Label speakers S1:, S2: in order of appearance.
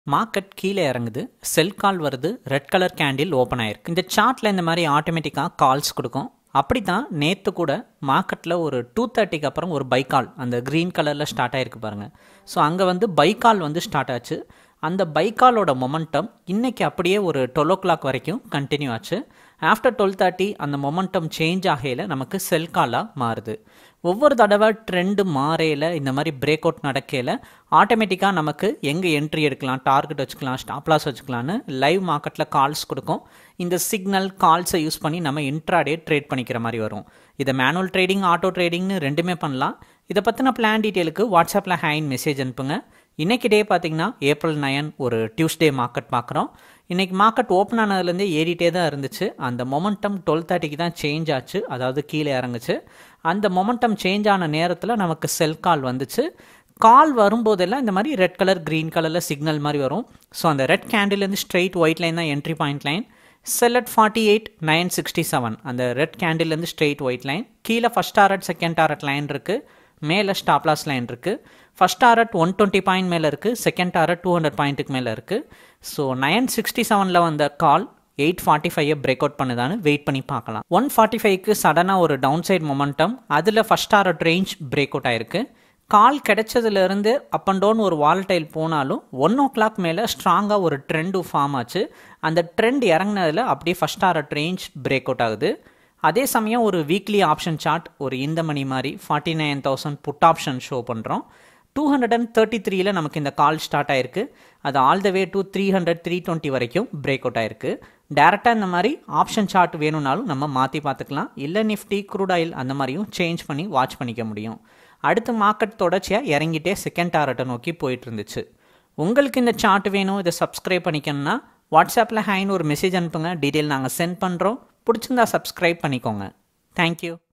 S1: market கீழே இறங்குது செல் கால் வருது ரெட் கலர் கேண்டில் ஓப்பன் ஆயிருக்கு இந்த சார்ட்டில் இந்த மாதிரி ஆட்டோமேட்டிக்காக கால்ஸ் கொடுக்கும் அப்படி தான் நேற்று கூட மார்க்கெட்டில் ஒரு டூ தேர்ட்டிக்கு அப்புறம் ஒரு பைக்கால் அந்த க்ரீன் கலரில் ஸ்டார்ட் ஆயிருக்கு பாருங்கள் ஸோ அங்கே வந்து பைக்கால் வந்து ஸ்டார்ட் ஆச்சு அந்த பைக்காலோட மொமெண்டம் இன்றைக்கி அப்படியே ஒரு டுவெல் ஓ கிளாக் வரைக்கும் கண்டினியூ ஆச்சு ஆஃப்டர் டுவெல் தேர்ட்டி அந்த மொமெண்டம் சேஞ்ச் ஆகையில் நமக்கு செல் காலாக மாறுது ஒவ்வொரு தடவை ட்ரெண்டு மாறையில் இந்த மாதிரி பிரேக் அவுட் நடக்கையில் ஆட்டோமேட்டிக்காக நமக்கு எங்கே என்ட்ரி எடுக்கலாம் டார்கெட் வச்சுக்கலாம் ஸ்டாப் லாஸ் வச்சுக்கலான்னு லைவ் மார்க்கெட்டில் கால்ஸ் கொடுக்கும் இந்த சிக்னல் கால்ஸை யூஸ் பண்ணி நம்ம இன்ட்ராடே ட்ரேட் பண்ணிக்கிற மாதிரி வரும் இதை மேனுவல் ட்ரேடிங் ஆட்டோ ட்ரேடிங்னு ரெண்டுமே பண்ணலாம் இதை பற்றின பிளான் டீட்டெயிலுக்கு வாட்ஸ்அப்பில் ஹேண்ட் மெசேஜ் அனுப்புங்க இன்றைக்கி டே பார்த்தீங்கன்னா ஏப்ரல் நயன் ஒரு டியூஸ்டே மார்க்கெட் பார்க்குறோம் இன்றைக்கி மார்க்கெட் ஓப்பன் ஆனதுலேருந்தே ஏறிட்டே தான் இருந்துச்சு அந்த மொமெண்டம் டுவெல் தேர்ட்டிக்கு தான் சேஞ்ச் ஆச்சு அதாவது கீழே இறங்குச்சு அந்த மொமெண்டம் சேஞ்ச் ஆன நேரத்தில் நமக்கு செல் கால் வந்துச்சு கால் வரும்போதெல்லாம் இந்த மாதிரி ரெட் கலர் க்ரீன் கலரில் சிக்னல் மாதிரி வரும் ஸோ அந்த ரெட் கேண்டில்லேருந்து ஸ்ட்ரெயிட் ஒயிட் லைன் தான் entry point line sell at forty eight nine sixty seven அந்த ரெட் கேண்டில்லேருந்து ஸ்ட்ரெயிட் ஒயிட் லைன் கீழே first target second target line இருக்குது மேலே ஸ்டாப்லாஸ் லைன் இருக்குது first target one twenty point மேலே இருக்குது செகண்ட் டாரட் டூ ஹண்ட்ரட் பாயிண்ட்டுக்கு மேலே இருக்குது ஸோ நைன் சிக்ஸ்டி செவனில் வந்த கால் எயிட் ஃபார்ட்டி ஃபைவை பிரேக் அவுட் பண்ணுதான்னு வெயிட் பண்ணி பார்க்கலாம் ஒன் ஃபார்ட்டி ஃபைவ்க்கு சடனாக ஒரு டவுன் சைட் மொமெண்டம் அதில் first target range break out ஆயிருக்கு கால் கிடைச்சதுலேருந்து அப் அண்ட் டவுன் ஒரு வால்டைல் போனாலும் ஒன் ஓ கிளாக் மேலே ஸ்ட்ராங்காக ஒரு ட்ரெண்டு ஃபார்ம் ஆச்சு அந்த ட்ரெண்ட் இறங்கினதில் அப்படியே first target range break out ஆகுது அதே சமயம் ஒரு வீக்லி ஆப்ஷன் சார்ட் ஒரு இந்த மணி மாதிரி forty nine thousand put option show பண்ணுறோம் டூ ஹண்ட்ரட் அண்ட் தேர்ட்டி த்ரீல நமக்கு இந்த கால் ஸ்டார்ட் ஆயிருக்கு அது all the way to three hundred three twenty வரைக்கும் பிரேக் அவுட் ஆயிருக்கு டேரெக்டாக இந்த மாதிரி ஆப்ஷன் சார்ட் வேணும்னாலும் நம்ம மாற்றி பார்த்துக்கலாம் இல்லை நிஃப்டி க்ரூட் ஆயில் அந்த மாதிரியும் சேஞ்ச் பண்ணி வாட்ச் பண்ணிக்க முடியும் அடுத்து மார்க்கெட் தொடர்ச்சியாக இறங்கிட்டே செகண்ட் டாரட்டை நோக்கி போயிட்டு இருந்துச்சு உங்களுக்கு இந்த சார்ட் வேணும் இதை சப்ஸ்கிரைப் பண்ணிக்கணும்னா வாட்ஸ்அப்பில் ஹைன்னு ஒரு மெசேஜ் அனுப்புங்க டீட்டெயில் நாங்கள் சென்ட் பண்ணுறோம் பிடிச்சிருந்தா சப்ஸ்கிரைப் பண்ணிக்கோங்க தேங்க்யூ